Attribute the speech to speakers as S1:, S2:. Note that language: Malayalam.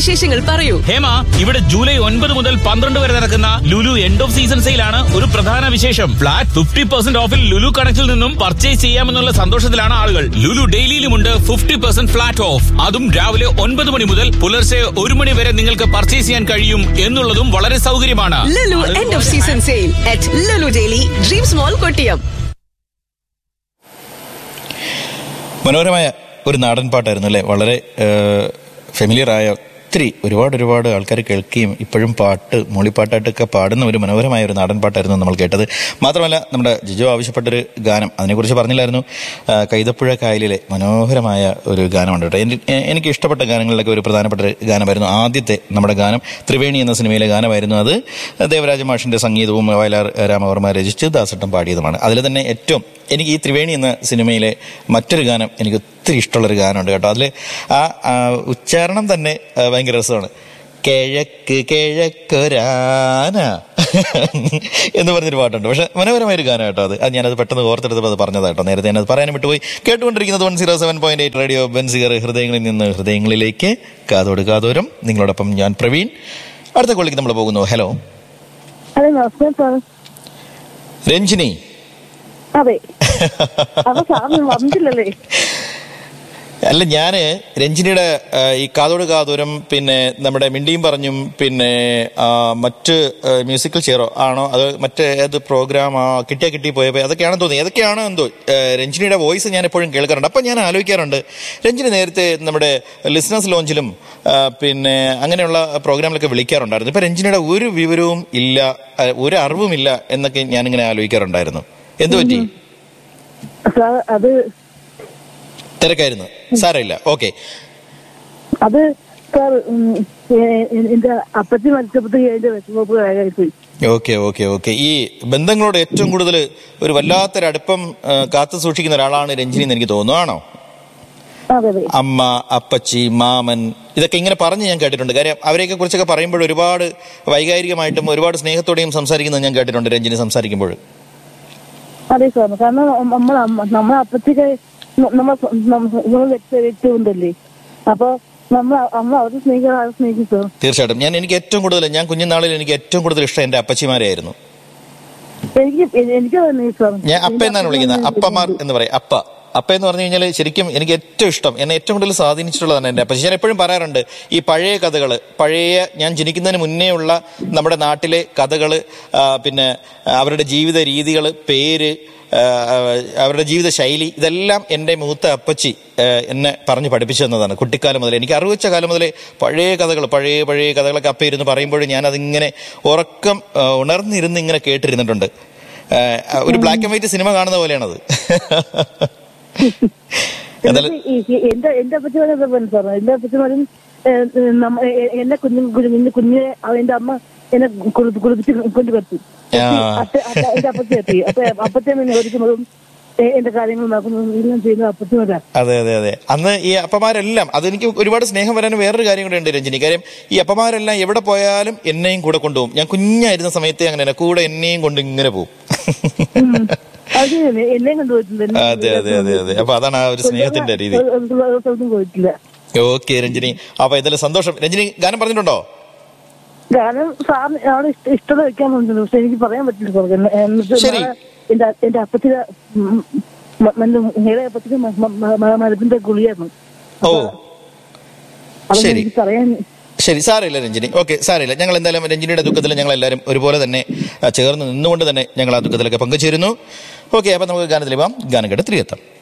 S1: വിശേഷങ്ങൾ പറയൂ
S2: ഹേമ ഇവിടെ ജൂലൈ ഒൻപത് മുതൽ പന്ത്രണ്ട് വരെ നടക്കുന്ന ലുലു എൻഡ് ഓഫ് സീസൺ സെയിലാണ് ഒരു പ്രധാന വിശേഷം ഫ്ലാറ്റ് ഫിഫ്റ്റി പെർസെന്റ് ഓഫിൽ ലുലു കണക്റ്റിൽ നിന്നും പർച്ചേസ് ചെയ്യാമെന്നുള്ള സന്തോഷത്തിലാണ് ആളുകൾ ലുലു ഡെയിലിയിലുമുണ്ട് ഫിഫ്റ്റി പെർസെന്റ് ഫ്ലാറ്റ് ഓഫ് അതും രാവിലെ ഒൻപത് മണി മുതൽ പുലർച്ചെ ഒരു മണി വരെ നിങ്ങൾക്ക് പർച്ചേസ് ചെയ്യാൻ കഴിയും എന്നുള്ളതും വളരെ സൗകര്യമാണ്
S1: Lulu end of season sale at Lulu daily dreams mall Kottiyam
S3: മനോഹരമായ ഒരു നാടൻ പാട്ടായിരുന്നു അല്ലേ വളരെ ഫെമിലിയർ ആയ ഒത്തിരി ഒരുപാട് ഒരുപാട് ആൾക്കാർ കേൾക്കുകയും ഇപ്പോഴും പാട്ട് മൂളിപ്പാട്ടായിട്ടൊക്കെ പാടുന്ന ഒരു മനോഹരമായ ഒരു നാടൻ പാട്ടായിരുന്നു നമ്മൾ കേട്ടത് മാത്രമല്ല നമ്മുടെ ജിജോ ആവശ്യപ്പെട്ടൊരു ഗാനം അതിനെക്കുറിച്ച് പറഞ്ഞില്ലായിരുന്നു ആ, കൈതപ്പുഴ കായലിലെ മനോഹരമായ ഒരു ഗാനമുണ്ട് കേട്ടോ എനി- എ- എനിക്ക് ഇഷ്ടപ്പെട്ട ഗാനങ്ങളിലൊക്കെ ഒരു പ്രധാനപ്പെട്ട ഒരു ഗാനമായിരുന്നു ആദ്യത്തെ നമ്മുടെ ഗാനം ത്രിവേണി എന്ന സിനിമയിലെ ഗാനമായിരുന്നു അത് ദേവരാജ മാഷിന്റെ സംഗീതവും വയലാർ രാമവർമ്മ രചിച്ച് ദാസട്ടം പാടിയതുമാണ് അതിൽ തന്നെ ഏറ്റവും എനിക്ക് ഈ ത്രിവേണി എന്ന സിനിമയിലെ മറ്റൊരു ഗാനം എനിക്ക് ഒത്തിരി ഇഷ്ടമുള്ളൊരു ഗാനമുണ്ട് കേട്ടോ അതിൽ ആ ആ ഉച്ചാരണം തന്നെ ആ, ഭയങ്കര രസമാണ് കിഴക്ക് കിഴക്കൊരാന എന്ന് പറഞ്ഞൊരു പാട്ടുണ്ട് പക്ഷെ മനോഹരമായ ഒരു ഗാനം കേട്ടോ അത് അത് ഞാനത് പെട്ടെന്ന് ഓർത്തെടുത്തപ്പോൾ അത് പറഞ്ഞതാട്ടോ നേരത്തെ ഞാനത് പറയാനും വിട്ടുപോയി കേട്ടുകൊണ്ടിരിക്കുന്നത് one zero seven point eight radio Benziger ഹൃദയങ്ങളിൽ നിന്ന് ഹൃദയങ്ങളിലേക്ക് കാതോട് കാതോരം നിങ്ങളോടൊപ്പം ഞാൻ പ്രവീൺ അടുത്ത കോളിക്ക് നമ്മൾ പോകുന്നു ഹലോ
S4: അതെ നമസ്കാരം സാർ
S3: രഞ്ജിനി
S4: അതെ അപ്പൊ സാറിന് വന്നിട്ടില്ലല്ലേ
S3: അല്ല ഞാന് രഞ്ജിനിയുടെ ആ, ഈ കാതോട് കാതോരം പിന്നെ നമ്മുടെ മിണ്ടിയും പറഞ്ഞും പിന്നെ ആ, മറ്റ് ആ, മ്യൂസിക്കൽ ചെയറോ ആണോ അത് മറ്റ് ഏത് പ്രോഗ്രാം ആ, കിട്ടിയാ കിട്ടി പോയപ്പോ അതൊക്കെയാണെന്ന് തോന്നി ഏതൊക്കെയാണോ എന്തോ ആ, രഞ്ജിനിയുടെ വോയിസ് ഞാൻ എപ്പോഴും കേൾക്കാറുണ്ട് അപ്പൊ ഞാൻ ആലോചിക്കാറുണ്ട് രഞ്ജിനി നേരത്തെ നമ്മുടെ ലിസണേഴ്സ് ലോഞ്ചിലും ആ, പിന്നെ അങ്ങനെയുള്ള പ്രോഗ്രാമിലൊക്കെ വിളിക്കാറുണ്ടായിരുന്നു ഇപ്പൊ രഞ്ജിനിയുടെ ഒരു വിവരവും ഇല്ല ആ, ഒരു അറിവുമില്ല എന്നൊക്കെ ഞാനിങ്ങനെ ആലോചിക്കാറുണ്ടായിരുന്നു എന്ത് പറ്റി
S4: സാർ അത്
S3: തിരക്കായിരുന്നു സാരമില്ല ഓക്കെ
S4: അത് സാർ ഉം, എ- എ- എന്റെ അപ്പച്ചി മരിച്ചപ്പോഴത്തേക്ക് അതിന്റെ വിഷമപ്പ് വേഗമായി പോയി
S3: ഓക്കെ ഓക്കെ ഓക്കെ ഈ ബന്ധങ്ങളോട് ഏറ്റവും കൂടുതൽ ഒരു വല്ലാത്തൊരു അടുപ്പം ആ, കാത്തു സൂക്ഷിക്കുന്ന ഒരാളാണ് രഞ്ജിനി എന്ന് എനിക്ക് തോന്നുന്നു ആണോ
S4: അതെ അതെ
S3: അമ്മ അപ്പച്ചി മാമൻ ഇതൊക്കെ ഇങ്ങനെ പറഞ്ഞ് ഞാൻ കേട്ടിട്ടുണ്ട് കാര്യം അവരെയൊക്കെ കുറിച്ചൊക്കെ പറയുമ്പോൾ ഒരുപാട് വൈകാരികമായിട്ടും ഒരുപാട് സ്നേഹത്തോടെയും സംസാരിക്കുന്നത് ഞാൻ കേട്ടിട്ടുണ്ട് രഞ്ജിനി സംസാരിക്കുമ്പോൾ
S4: അതെ സാർ കാരണം നമ്മളെ അമ്മ നമ്മളെ അപ്പച്ചിക്ക് നമ്മൾ നമ്മൾ വ്യക്തിയുണ്ടല്ലേ അപ്പൊ നമ്മൾ അമ്മ അവരെ സ്നേഹിക്കാൻ ആരെ സ്നേഹിക്കും സാർ
S3: തീർച്ചയായിട്ടും ഞാൻ എനിക്ക് ഏറ്റവും കൂടുതൽ ഞാൻ കുഞ്ഞുനാളിൽ എനിക്ക് ഏറ്റവും കൂടുതൽ ഇഷ്ടം എന്റെ അപ്പച്ചിമാരെയായിരുന്നു
S4: എനിക്ക് എനിക്ക് തന്നെ സാർ
S3: ഞാൻ അപ്പ എന്നാണ് വിളിക്കുന്നത് അപ്പമാർ എന്ന് പറയും അപ്പ അപ്പ എന്ന് പറഞ്ഞു കഴിഞ്ഞാൽ ശരിക്കും എനിക്ക് ഏറ്റവും ഇഷ്ടം എന്നെ ഏറ്റവും കൂടുതൽ സ്വാധീനിച്ചിട്ടുള്ളതാണ് എൻ്റെ അപ്പച്ചി ഞാൻ എപ്പോഴും പറയാറുണ്ട് ഈ പഴയ കഥകൾ പഴയ ഞാൻ ജനിക്കുന്നതിന് മുന്നേ ഉള്ള നമ്മുടെ നാട്ടിലെ കഥകൾ പിന്നെ അവരുടെ ജീവിത രീതികൾ പേര് ആ, അവരുടെ ജീവിത ശൈലി ഇതെല്ലാം എൻ്റെ മൂത്ത അപ്പച്ചി ആ, എന്നെ പറഞ്ഞ് പഠിപ്പിച്ചു തന്നതാണ് കുട്ടിക്കാലം മുതൽ എനിക്ക് അറിവിച്ച കാലം മുതലേ പഴയ കഥകൾ പഴയ പഴയ കഥകളൊക്കെ അപ്പ ഇരുന്ന് പറയുമ്പോഴും ഞാൻ അതിങ്ങനെ ഉറക്കം ആ, ഉണർന്നിരുന്ന് ഇങ്ങനെ കേട്ടിരുന്നിട്ടുണ്ട് ആ, ഒരു ബ്ലാക്ക് ആൻഡ് വൈറ്റ് സിനിമ കാണുന്ന പോലെയാണത് എന്തായാലും
S4: ഈ- ഈ- എന്റെ എന്റെ അപ്പച്ചമാരെ സാർ എന്റെ അപ്പച്ചമാരും ഏഹ്, ഏഹ്, നമ്മ- എ- എ- എന്നെ കുഞ്ഞു കുഞ്ഞു കുഞ്ഞിനെ അവ- എന്റെ അമ്മ എന്നെ കുളിപ്പി കുളിപ്പിച്ച് കൊണ്ട് കെട്ടി
S3: ആ.
S4: അപ്പ- അപ്പ- എന്റെ അപ്പച്ച എത്തി അപ്പൊ അപ്പച്ചൻ എന്നെ ഓടിക്കുന്നതും എ- എന്റെ കാര്യങ്ങൾ നോക്കുന്നതും എല്ലാം ചെയ്യുന്നത് അപ്പച്ചമാരാ
S3: അതെ അതെ അതെ അന്ന് ഈ അപ്പമാരെല്ലാം അതെനിക്ക് ഒരുപാട് സ്നേഹം വരാൻ വേറൊരു കാര്യം കൂടെ ഉണ്ട് രഞ്ജിനി കാര്യം ഈ അപ്പമാരെല്ലാം എവിടെ പോയാലും എന്നെയും കൂടെ കൊണ്ടുപോകും ഞാൻ കുഞ്ഞായിരുന്ന സമയത്തെ അങ്ങനെ കൂടെ എന്നെയും കൊണ്ട് ഇങ്ങനെ പോകും
S4: ഉം. അത് എന്നെ- എന്നെയും കൊണ്ടുപോയിട്ടുണ്ട് എന്നെ
S3: അതെ അതെ അതെ അതെ അപ്പൊ അതാണ് ആ ഒരു സ്നേഹത്തിന്റെ രീതി
S4: ഒരു- ഒരു- ഒരു സ്ഥലത്തും പോയിട്ടില്ല
S3: ഓക്കെ രഞ്ജിനി അപ്പൊ ഇതിൽ സന്തോഷം രഞ്ജിനി ഗാനം പറഞ്ഞിട്ടുണ്ടോ
S4: കാരണം സാറിന് അവിടെ ഇഷ്ട- ഇഷ്ടത വെക്കാൻ പറഞ്ഞിട്ടുണ്ട് പക്ഷെ എനിക്ക് പറയാൻ പറ്റില്ല സാർ എന്നെ- എന്നിട്ട്
S3: ശരി.
S4: നാളെ എന്റെ എന്റെ അപ്പച്ചിയുടെ ഉം, മ- മ- നേരെ അപ്പച്ചിക്ക് മ- മ- മ- മരത്തിന്റെ ഗുളിയായിരുന്നു
S3: ഓ
S4: അത്
S3: ശരി.
S4: എനിക്ക് പറയാൻ
S3: ശരി സാരമില്ല രഞ്ജിനി ഓക്കെ സാരമില്ല ഞങ്ങൾ എന്തായാലും രഞ്ജിനിയുടെ ദുഃഖത്തിൽ ഞങ്ങൾ എല്ലാവരും ഒരുപോലെ തന്നെ ആ, ചേർന്ന് നിന്നുകൊണ്ട് തന്നെ ഞങ്ങൾ ആ ദുഃഖത്തിലൊക്കെ പങ്കുചേരുന്നു ഓക്കെ അപ്പൊ നമുക്ക് ഗാനത്തിലേക്ക് പോകാം ഗാനം കേട്ട് തിരികെത്താം